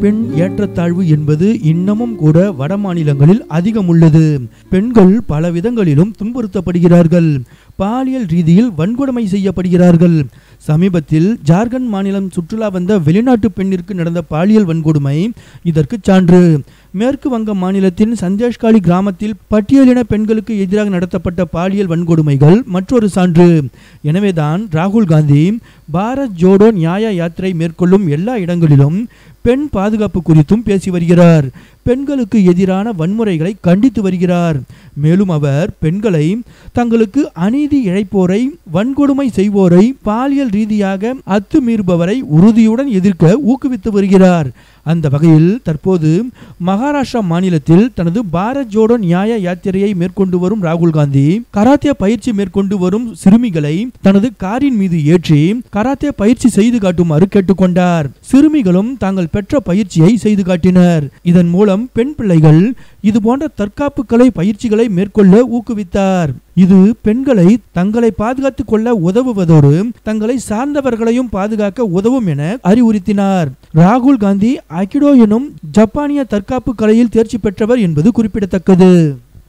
பெண் ஏற்றத்தாழ்வு என்பது இன்னமும் கூட வட மாநிலங்களில் அதிகம் உள்ளது பெண்கள் பல விதங்களிலும் துன்புறுத்தப்படுகிறார்கள் பாலியல் ரீதியில் வன்கொடுமை செய்யப்படுகிறார்கள் சமீபத்தில் ஜார்க்கண்ட் மாநிலம் சுற்றுலா வந்த வெளிநாட்டு பெண்ணிற்கு நடந்த பாலியல் வன்கொடுமை இதற்கு சான்று மேற்கு வங்க மாநிலத்தின் சந்தேஷ்காலி கிராமத்தில் பட்டியலின பெண்களுக்கு எதிராக நடத்தப்பட்ட பாலியல் வன்கொடுமைகள் மற்றொரு சான்று எனவேதான் ராகுல் காந்தி பாரத் ஜோடோ நியாய யாத்திரை மேற்கொள்ளும் எல்லா இடங்களிலும் பெண் பாதுகாப்பு குறித்தும் பேசி வருகிறார் பெண்களுக்கு எதிரான வன்முறைகளை கண்டித்து வருகிறார் மேலும் அவர் பெண்களை தங்களுக்கு அநீதி இழைப்போரை வன்கொடுமை செய்வோரை பாலியல் ரீதியாக அத்துமீறுபவரை உறுதியுடன் எதிர்க்க ஊக்குவித்து வருகிறார் அந்த வகையில் தற்போது மகாராஷ்டிரா மாநிலத்தில் தனது பாரத் ஜோடோ நியாய யாத்திரையை மேற்கொண்டு வரும் ராகுல் காந்தி கராத்தே பயிற்சி மேற்கொண்டு வரும் சிறுமிகளை தனது காரின் மீது ஏற்றி கராத்தே பயிற்சி செய்து காட்டுமாறு கேட்டுக்கொண்டார் சிறுமிகளும் தாங்கள் பெற்ற பயிற்சியை செய்து காட்டினர் இதன் மூலம் பெண் பிள்ளைகள் இது போன்ற தற்காப்பு கலை பயிற்சிகளை மேற்கொள்ள ஊக்குவித்தார் இது பெண்களை தங்களை பாதுகாத்துக் கொள்ள உதவுவதோடு தங்களை சார்ந்தவர்களையும் பாதுகாக்க உதவும் என அறிவுறுத்தினார் ராகுல் காந்தி அகிடோ எனும் ஜப்பானிய தற்காப்பு கலையில் தேர்ச்சி பெற்றவர் என்பது குறிப்பிடத்தக்கது